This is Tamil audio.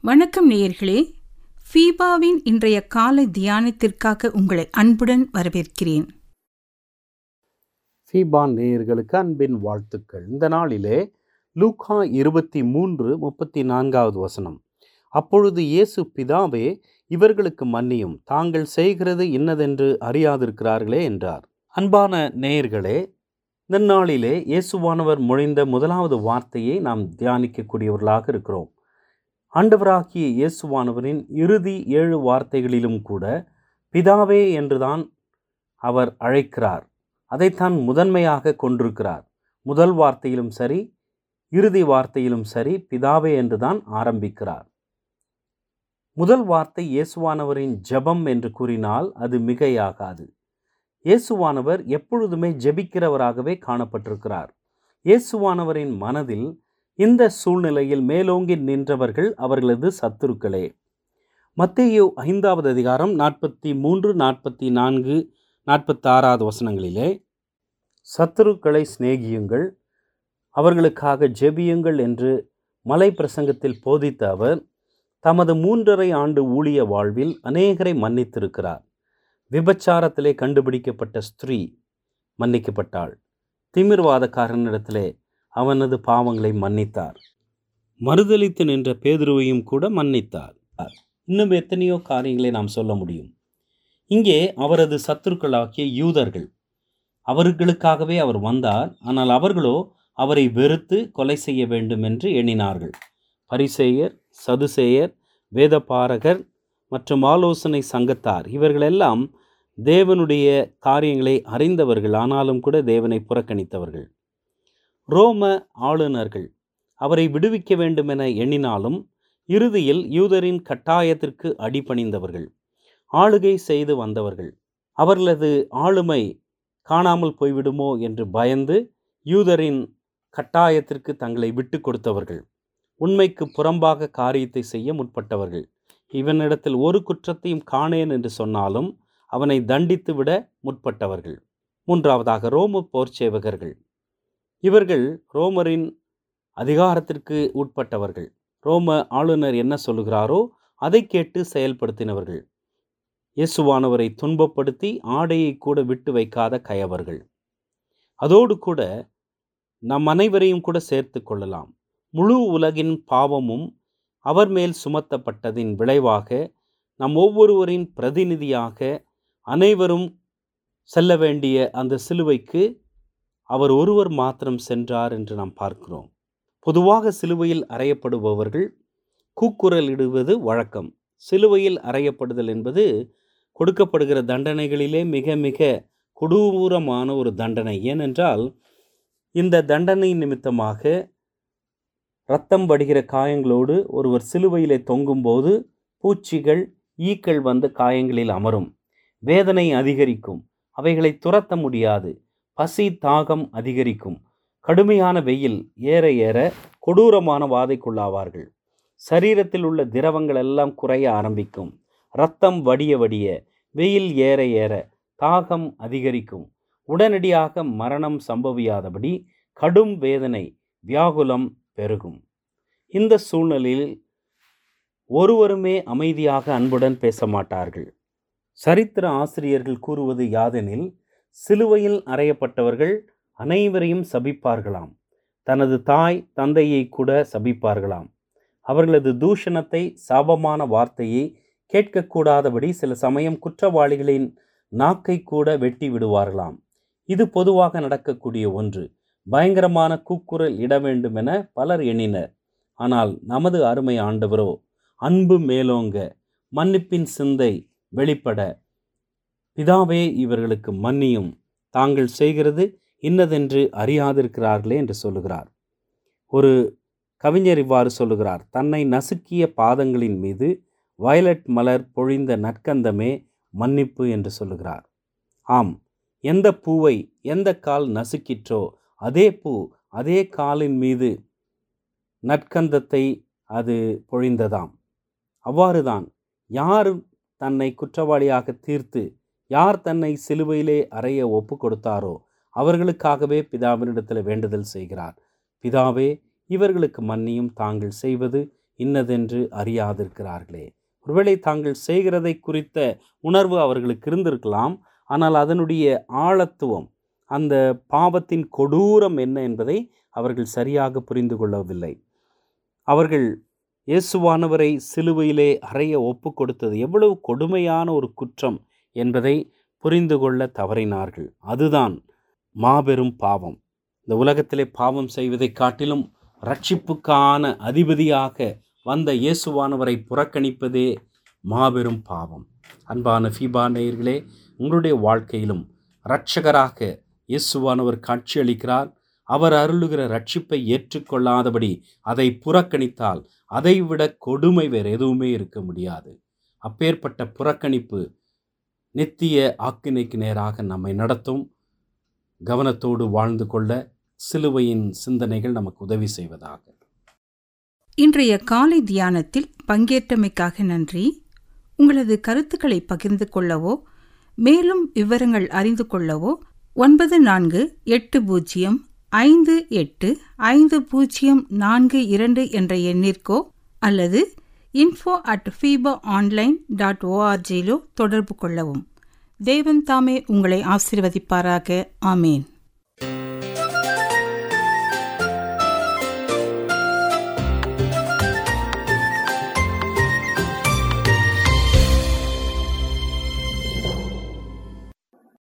வணக்கம் நேயர்களே ஃபீபாவின் இன்றைய காலை தியானத்திற்காக உங்களை அன்புடன் வரவேற்கிறேன் ஃபீபான் நேயர்களுக்கு அன்பின் வாழ்த்துக்கள் இந்த நாளிலே லூக்கா இருபத்தி மூன்று முப்பத்தி நான்காவது வசனம் அப்பொழுது இயேசு பிதாவே இவர்களுக்கு மன்னியும் தாங்கள் செய்கிறது இன்னதென்று அறியாதிருக்கிறார்களே என்றார் அன்பான நேயர்களே இந்த நாளிலே இயேசுவானவர் மொழிந்த முதலாவது வார்த்தையை நாம் தியானிக்கக்கூடியவர்களாக இருக்கிறோம் ஆண்டவராகிய இயேசுவானவரின் இறுதி ஏழு வார்த்தைகளிலும் கூட பிதாவே என்றுதான் அவர் அழைக்கிறார் அதைத்தான் முதன்மையாக கொண்டிருக்கிறார் முதல் வார்த்தையிலும் சரி இறுதி வார்த்தையிலும் சரி பிதாவே என்றுதான் ஆரம்பிக்கிறார் முதல் வார்த்தை இயேசுவானவரின் ஜெபம் என்று கூறினால் அது மிகையாகாது இயேசுவானவர் எப்பொழுதுமே ஜெபிக்கிறவராகவே காணப்பட்டிருக்கிறார் இயேசுவானவரின் மனதில் இந்த சூழ்நிலையில் மேலோங்கி நின்றவர்கள் அவர்களது சத்துருக்களே மத்தேயு ஐந்தாவது அதிகாரம் நாற்பத்தி மூன்று நாற்பத்தி நான்கு நாற்பத்தாறாவது வசனங்களிலே சத்துருக்களை சிநேகியுங்கள் அவர்களுக்காக ஜெபியுங்கள் என்று மலை பிரசங்கத்தில் போதித்த அவர் தமது மூன்றரை ஆண்டு ஊழிய வாழ்வில் அநேகரை மன்னித்திருக்கிறார் விபச்சாரத்திலே கண்டுபிடிக்கப்பட்ட ஸ்திரீ மன்னிக்கப்பட்டாள் திமிர்வாதக்காரனிடத்திலே அவனது பாவங்களை மன்னித்தார் மறுதலித்து நின்ற பேதுருவையும் கூட மன்னித்தார் இன்னும் எத்தனையோ காரியங்களை நாம் சொல்ல முடியும் இங்கே அவரது சத்துருக்களாகிய யூதர்கள் அவர்களுக்காகவே அவர் வந்தார் ஆனால் அவர்களோ அவரை வெறுத்து கொலை செய்ய வேண்டும் என்று எண்ணினார்கள் பரிசேயர் சதுசேயர் வேதபாரகர் மற்றும் ஆலோசனை சங்கத்தார் இவர்களெல்லாம் தேவனுடைய காரியங்களை அறிந்தவர்கள் ஆனாலும் கூட தேவனை புறக்கணித்தவர்கள் ரோம ஆளுநர்கள் அவரை விடுவிக்க வேண்டுமென எண்ணினாலும் இறுதியில் யூதரின் கட்டாயத்திற்கு அடிபணிந்தவர்கள் ஆளுகை செய்து வந்தவர்கள் அவர்களது ஆளுமை காணாமல் போய்விடுமோ என்று பயந்து யூதரின் கட்டாயத்திற்கு தங்களை விட்டு கொடுத்தவர்கள் உண்மைக்கு புறம்பாக காரியத்தை செய்ய முற்பட்டவர்கள் இவனிடத்தில் ஒரு குற்றத்தையும் காணேன் என்று சொன்னாலும் அவனை தண்டித்து விட முற்பட்டவர்கள் மூன்றாவதாக ரோம போர்ச்சேவகர்கள் இவர்கள் ரோமரின் அதிகாரத்திற்கு உட்பட்டவர்கள் ரோம ஆளுநர் என்ன சொல்லுகிறாரோ அதை கேட்டு செயல்படுத்தினவர்கள் இயேசுவானவரை துன்பப்படுத்தி ஆடையை கூட விட்டு வைக்காத கயவர்கள் அதோடு கூட நம் அனைவரையும் கூட சேர்த்து கொள்ளலாம் முழு உலகின் பாவமும் அவர் மேல் சுமத்தப்பட்டதின் விளைவாக நம் ஒவ்வொருவரின் பிரதிநிதியாக அனைவரும் செல்ல வேண்டிய அந்த சிலுவைக்கு அவர் ஒருவர் மாத்திரம் சென்றார் என்று நாம் பார்க்கிறோம் பொதுவாக சிலுவையில் அறையப்படுபவர்கள் கூக்குரல் இடுவது வழக்கம் சிலுவையில் அறையப்படுதல் என்பது கொடுக்கப்படுகிற தண்டனைகளிலே மிக மிக கொடூரமான ஒரு தண்டனை ஏனென்றால் இந்த தண்டனை நிமித்தமாக இரத்தம் வடிகிற காயங்களோடு ஒருவர் சிலுவையிலே தொங்கும்போது பூச்சிகள் ஈக்கள் வந்து காயங்களில் அமரும் வேதனை அதிகரிக்கும் அவைகளை துரத்த முடியாது பசி தாகம் அதிகரிக்கும் கடுமையான வெயில் ஏற ஏற கொடூரமான வாதைக்குள்ளாவார்கள் சரீரத்தில் உள்ள திரவங்கள் எல்லாம் குறைய ஆரம்பிக்கும் இரத்தம் வடிய வடிய வெயில் ஏற ஏற தாகம் அதிகரிக்கும் உடனடியாக மரணம் சம்பவியாதபடி கடும் வேதனை வியாகுலம் பெருகும் இந்த சூழ்நிலையில் ஒருவருமே அமைதியாக அன்புடன் பேச மாட்டார்கள் சரித்திர ஆசிரியர்கள் கூறுவது யாதெனில் சிலுவையில் அறையப்பட்டவர்கள் அனைவரையும் சபிப்பார்களாம் தனது தாய் தந்தையை கூட சபிப்பார்களாம் அவர்களது தூஷணத்தை சாபமான வார்த்தையை கேட்கக்கூடாதபடி சில சமயம் குற்றவாளிகளின் நாக்கை கூட வெட்டி விடுவார்களாம் இது பொதுவாக நடக்கக்கூடிய ஒன்று பயங்கரமான கூக்குரல் இட வேண்டும் என பலர் எண்ணினர் ஆனால் நமது அருமை ஆண்டவரோ அன்பு மேலோங்க மன்னிப்பின் சிந்தை வெளிப்பட பிதாவே இவர்களுக்கு மன்னியும் தாங்கள் செய்கிறது இன்னதென்று அறியாதிருக்கிறார்களே என்று சொல்லுகிறார் ஒரு கவிஞர் இவ்வாறு சொல்லுகிறார் தன்னை நசுக்கிய பாதங்களின் மீது வயலட் மலர் பொழிந்த நற்கந்தமே மன்னிப்பு என்று சொல்லுகிறார் ஆம் எந்த பூவை எந்த கால் நசுக்கிற்றோ அதே பூ அதே காலின் மீது நற்கந்தத்தை அது பொழிந்ததாம் அவ்வாறுதான் யார் தன்னை குற்றவாளியாக தீர்த்து யார் தன்னை சிலுவையிலே அறைய ஒப்பு கொடுத்தாரோ அவர்களுக்காகவே பிதாவினிடத்தில் வேண்டுதல் செய்கிறார் பிதாவே இவர்களுக்கு மன்னியும் தாங்கள் செய்வது இன்னதென்று அறியாதிருக்கிறார்களே ஒருவேளை தாங்கள் செய்கிறதை குறித்த உணர்வு அவர்களுக்கு இருந்திருக்கலாம் ஆனால் அதனுடைய ஆழத்துவம் அந்த பாவத்தின் கொடூரம் என்ன என்பதை அவர்கள் சரியாக புரிந்து கொள்ளவில்லை அவர்கள் இயேசுவானவரை சிலுவையிலே அறைய ஒப்பு கொடுத்தது எவ்வளவு கொடுமையான ஒரு குற்றம் என்பதை புரிந்து கொள்ள தவறினார்கள் அதுதான் மாபெரும் பாவம் இந்த உலகத்திலே பாவம் செய்வதை காட்டிலும் ரட்சிப்புக்கான அதிபதியாக வந்த இயேசுவானவரை புறக்கணிப்பதே மாபெரும் பாவம் அன்பான ஃபீபா நேயர்களே உங்களுடைய வாழ்க்கையிலும் இரட்சகராக இயேசுவானவர் காட்சியளிக்கிறார் அவர் அருளுகிற ரட்சிப்பை ஏற்றுக்கொள்ளாதபடி அதை புறக்கணித்தால் அதைவிட கொடுமை வேறு எதுவுமே இருக்க முடியாது அப்பேற்பட்ட புறக்கணிப்பு நித்திய ஆக்கினைக்கு நேராக நம்மை நடத்தும் கவனத்தோடு வாழ்ந்து கொள்ள சிலுவையின் சிந்தனைகள் நமக்கு உதவி செய்வதாக இன்றைய காலை தியானத்தில் பங்கேற்றமைக்காக நன்றி உங்களது கருத்துக்களை பகிர்ந்து கொள்ளவோ மேலும் விவரங்கள் அறிந்து கொள்ளவோ ஒன்பது நான்கு எட்டு பூஜ்ஜியம் ஐந்து எட்டு ஐந்து பூஜ்ஜியம் நான்கு இரண்டு என்ற எண்ணிற்கோ அல்லது info at FIFA online dot ஓஆர்ஜியிலோ தொடர்பு கொள்ளவும் தேவன் தாமே உங்களை ஆசீர்வதிப்பாராக ஆமேன்